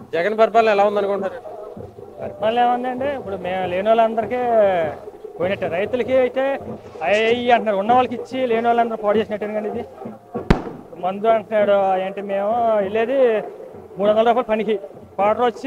జగన్ పరిపాలన ఎలా ఉందనుకుంటారు పరిపాలన ఏముందండి ఇప్పుడు మేము లేని వాళ్ళందరికీ పోయినట్టే రైతులకి అయితే అయ్యి అంటున్నారు ఉన్న వాళ్ళకి ఇచ్చి లేని వాళ్ళందరూ పాడు చేసినట్టు కానీ ఇది మందు అంటున్నాడు ఏంటి మేము వెళ్ళేది మూడు వందల రూపాయలు పనికి క్వార్టర్ వచ్చి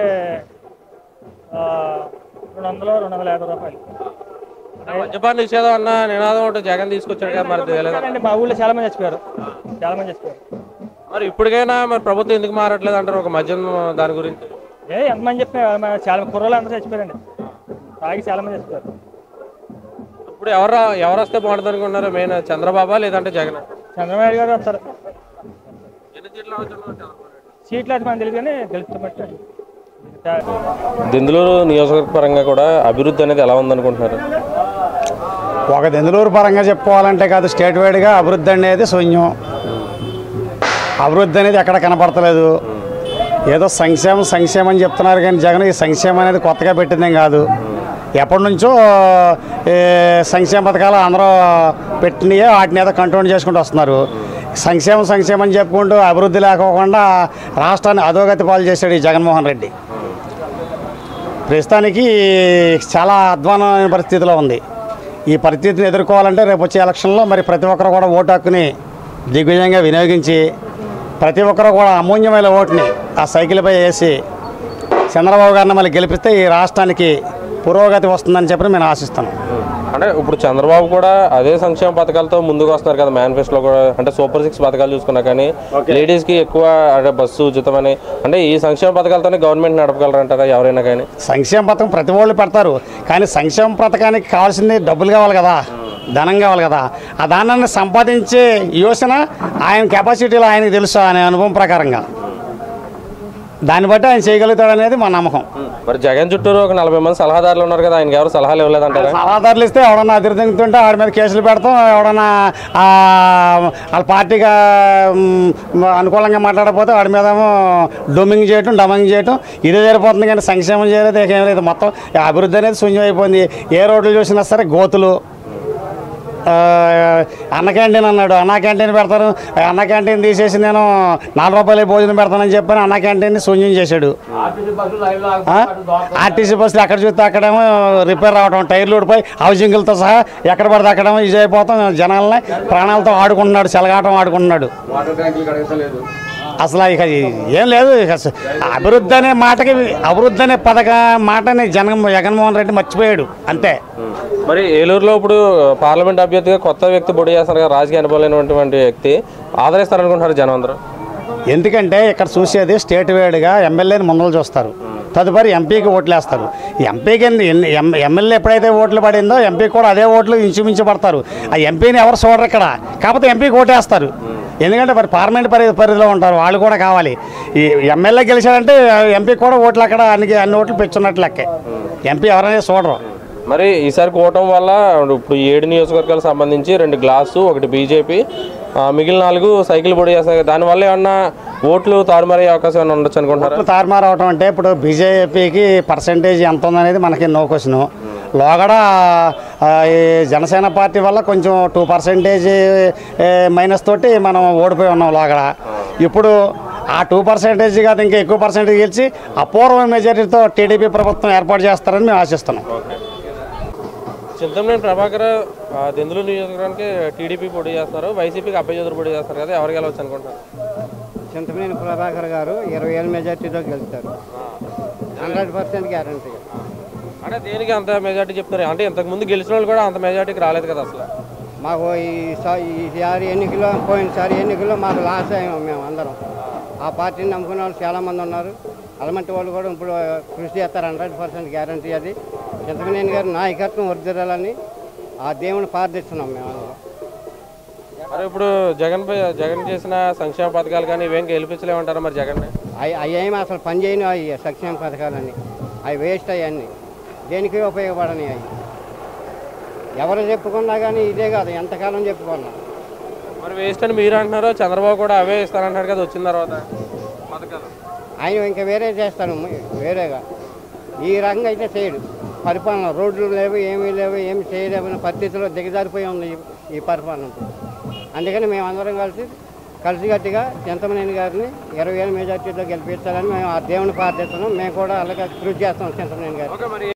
ఆ, రెండు వందలు రెండు వందల యాభై రూపాయలు మద్యపాన నిషేధం అన్న నినాదం ఒకటి జగన్ తీసుకొచ్చాడు కదా మరి తెలియదు అండి మా ఊళ్ళో చాలా మంది చచ్చిపోయారు చాలా మంది చచ్చిపోయారు మరి ఇప్పటికైనా మరి ప్రభుత్వం ఎందుకు మారట్లేదు అంటారు ఒక మద్యం దాని గురించి ఏ ఎంతమంది చెప్పినా మన చాలా కుర్రోళ్ళు అందరూ చచ్చిపోయారండి తాగి చాలా మంది చచ్చిపోయారు ఇప్పుడు ఎవరు ఎవరు వస్తే బాగుంటుంది అనుకుంటున్నారు మెయిన్ చంద్రబాబా లేదంటే జగన్ చంద్రబాబు గారు వస్తారు సీట్లు అయితే మనకు తెలియదు కానీ గెలుస్తున్నట్టు దెందులూరు నియోజకవర్గ పరంగా కూడా అభివృద్ధి అనేది ఎలా ఉందనుకుంటున్నారు ఒక దెందులూరు పరంగా చెప్పుకోవాలంటే కాదు స్టేట్ వైడ్గా అభివృద్ధి అనేది శూన్యం అభివృద్ధి అనేది ఎక్కడ కనపడతలేదు ఏదో సంక్షేమం సంక్షేమం అని చెప్తున్నారు కానీ జగన్ ఈ సంక్షేమం అనేది కొత్తగా పెట్టిందేం కాదు ఎప్పటి నుంచో ఏ, సంక్షేమ పథకాలు అందరూ పెట్టినయే వాటిని ఏదో కంట్రోల్ చేసుకుంటూ వస్తున్నారు సంక్షేమం సంక్షేమం అని చెప్పుకుంటూ అభివృద్ధి లేకోకుండా రాష్ట్రాన్ని అధోగతి పాలు చేశాడు ఈ జగన్మోహన్ రెడ్డి ప్రస్తుతానికి చాలా అధ్వానమైన పరిస్థితిలో ఉంది ఈ పరిస్థితిని ఎదుర్కోవాలంటే రేపు వచ్చే ఎలక్షన్లో మరి ప్రతి ఒక్కరు కూడా ఓటు హక్కుని దిగ్విజయంగా వినియోగించి ప్రతి ఒక్కరు కూడా అమూల్యమైన ఓటుని ఆ సైకిల్పై వేసి చంద్రబాబు గారిని మళ్ళీ గెలిపిస్తే ఈ రాష్ట్రానికి పురోగతి వస్తుందని చెప్పి నేను ఆశిస్తున్నాను అంటే ఇప్పుడు చంద్రబాబు కూడా అదే సంక్షేమ పథకాలతో ముందుకు వస్తున్నారు కదా మేనిఫెస్టోలో కూడా అంటే సూపర్ సిక్స్ పథకాలు చూసుకున్నా కానీ లేడీస్ కి ఎక్కువ అంటే బస్సు ఉచితమని అంటే ఈ సంక్షేమ పథకాలతోనే గవర్నమెంట్ నడపగలరంటారా ఎవరైనా కానీ సంక్షేమ పథకం ప్రతి వాళ్ళు పెడతారు కానీ సంక్షేమ పథకానికి కావాల్సింది డబ్బులు కావాలి కదా ధనం కావాలి కదా ఆ దానాన్ని సంపాదించే యోచన ఆయన కెపాసిటీలో ఆయనకు తెలుసు అనే అనుభవం ప్రకారంగా దాన్ని బట్టి ఆయన చేయగలుగుతాడు అనేది మా నమ్మకం మరి జగన్ చుట్టూరు ఒక నలభై మంది సలహాదారులు ఉన్నారు కదా ఆయనకి ఎవరు సలహాలు ఇవ్వలేదంటారా సలహాదారులు ఇస్తే ఎవడన్నా అదిరిదింగుతుంటే వాడి మీద కేసులు పెడతాం ఎవడన్నా ఆ, వాళ్ళ పార్టీగా మ్, అనుకూలంగా మాట్లాడకపోతే వాడి మీద ఏమో డొమ్మింగ్ చేయటం డమింగ్ చేయటం ఇదే సరిపోతుంది కానీ సంక్షేమం చేయలేదు ఏం లేదు మొత్తం ఈ అభివృద్ధి అనేది శూన్యం అయిపోయింది ఏ రోడ్లు చూసినా సరే గోతులు ఆ, అన్న క్యాంటీన్ అన్నాడు అన్న క్యాంటీన్ పెడతాను అన్న క్యాంటీన్ తీసేసి నేను నాలుగు రూపాయలు భోజనం పెడతానని చెప్పని అన్న క్యాంటీన్ని శూన్యం చేశాడు ఆ? ఆర్టీసీ బస్సులు ఎక్కడ చూస్తే అక్కడేమో రిపేర్ రావడం టైర్లు ఊడిపోయి హౌసింగ్లతో సహా ఎక్కడ పడితే అక్కడేమో ఇది అయిపోతాం జనాలని ప్రాణాలతో ఆడుకుంటున్నాడు చెలగాటం ఆడుకుంటున్నాడు అసలు ఇక ఏం లేదు ఇక అస- అభివృద్ధి అనే మాటకి అభివృద్ధి అనే పథక మాటని జగన్ జగన్మోహన్ రెడ్డి మర్చిపోయాడు అంతే మరి ఏలూరులో ఇప్పుడు పార్లమెంట్ అభ్యర్థిగా కొత్త వ్యక్తి పొడి చేస్తారు కదా రాజకీయ అనుభవం లేనటువంటి వ్యక్తి ఆదరిస్తారనుకుంటున్నారు జనం అందరూ ఎందుకంటే ఇక్కడ చూసేది స్టేట్ వైడ్గా ఎమ్మెల్యేని ముందలు చూస్తారు తదుపరి ఎంపీకి ఓట్లు వేస్తారు ఎంపీకి ఎమ్మెల్యే ఎప్పుడైతే ఓట్లు పడిందో ఎంపీకి కూడా అదే ఓట్లు ఇంచుమించు పడతారు ఆ ఎంపీని ఎవరు చూడరు ఇక్కడ కాకపోతే ఎంపీకి ఓటేస్తారు ఎందుకంటే మరి పార్లమెంట్ పరి పరిధిలో ఉంటారు వాళ్ళు కూడా కావాలి ఈ ఎమ్మెల్యే గెలిచాడంటే ఎంపీకి కూడా ఓట్లు అక్కడ అన్ని అన్ని ఓట్లు పెంచున్నట్లు లెక్కే ఎంపీ ఎవరైనా చూడరు మరి ఈసారి కూటమి వల్ల ఇప్పుడు ఏడు నియోజకవర్గాలకు సంబంధించి రెండు గ్లాసు ఒకటి బీజేపీ మిగిలిన నాలుగు సైకిల్ పొడి చేస్తారు దానివల్ల ఏమన్నా ఓట్లు తారుమారే అవకాశం ఏమైనా ఉండొచ్చు అనుకుంటున్నారా ఓట్లు తారుమారు అవటం అంటే ఇప్పుడు బీజేపీకి పర్సంటేజ్ ఎంత ఉందనేది మనకి నో క్వశ్చన్ లోగడ ఆ, ఈ జనసేన పార్టీ వల్ల కొంచెం టూ పర్సెంటేజ్ మైనస్ తోటి మనం ఓడిపోయి ఉన్నాం లోగడ ఇప్పుడు ఆ టూ పర్సెంటేజ్ కాదు ఇంకా ఎక్కువ పర్సెంటేజ్ గెలిచి అపూర్వ మెజారిటీతో టీడీపీ ప్రభుత్వం ఏర్పాటు చేస్తారని మేము ఆశిస్తున్నాం చింతమనేని ప్రభాకర్ ఆ, దెందులూరు నియోజకవర్గానికి టీడీపీ పోటీ చేస్తారు వైసీపీకి అబ్బాయి చదువు పోటీ చేస్తారు కదా ఎవరికి వెళ్ళవచ్చు అనుకుంటారు చింతమనేని ప్రభాకర్ గారు ఇరవై ఏళ్ళ మెజార్టీతో గెలుస్తారు హండ్రెడ్ పర్సెంట్ గ్యారంటీ అంటే దేనికి అంత మెజార్టీ చెప్తున్నారు అంటే ఇంతకు ముందు గెలిచిన వాళ్ళు కూడా అంత మెజార్టీకి రాలేదు కదా అసలు మాకు ఈసారి ఈసారి ఎన్నికల్లో పోయినసారి ఎన్నికల్లో మాకు లాస్ అయ్యాం మేము అందరం ఆ పార్టీని నమ్ముకున్న వాళ్ళు చాలామంది ఉన్నారు అలాంటి వాళ్ళు కూడా ఇప్పుడు కృషి చేస్తారు హండ్రెడ్ పర్సెంట్ గ్యారంటీ అది చింతమనేని గారి నాయకత్వం వర్దిరాలని ఆ దేవుని ప్రార్థిస్తున్నాం మేము అందరం మరి ఇప్పుడు జగన్ పై జగన్ చేసిన సంక్షేమ పథకాలు కానీ ఇవేం గెలిపించలేమంటారా మరి జగన్ అవి అవి అసలు పనిచేయని అవి సంక్షేమ పథకాలన్నీ అవి వేస్ట్ అవన్నీ దేనికి ఉపయోగపడని అవి ఎవరు చెప్పుకున్నా కానీ ఇదే కాదు ఎంతకాలం చెప్పుకున్నా మరి వేస్ట్ అని మీరు అంటున్నారు చంద్రబాబు కూడా అవే ఇస్తారంటారు కదా వచ్చిన తర్వాత పథకాలు ఆయన ఇంకా వేరే చేస్తాను వేరేగా ఈ రకంగా అయితే చేయడు పరిపాలన రోడ్లు లేవు ఏమీ లేవు ఏమి చేయలేమన్న పరిస్థితిలో దిగజారిపోయి ఉంది ఈ- ఈ పరిపాలన ఇప్పుడు. అందుకని మేమందరం కలిసి కలిసికట్టుగా చింతమనేని గారిని ఇరవై వేల మెజార్టీతో గెలిపించాలని మేము ఆ దేవుని ప్రార్థిస్తున్నాం మేము కూడా అలాగే కృషి చేస్తాం చింతమనేని గారు ఓకే మరి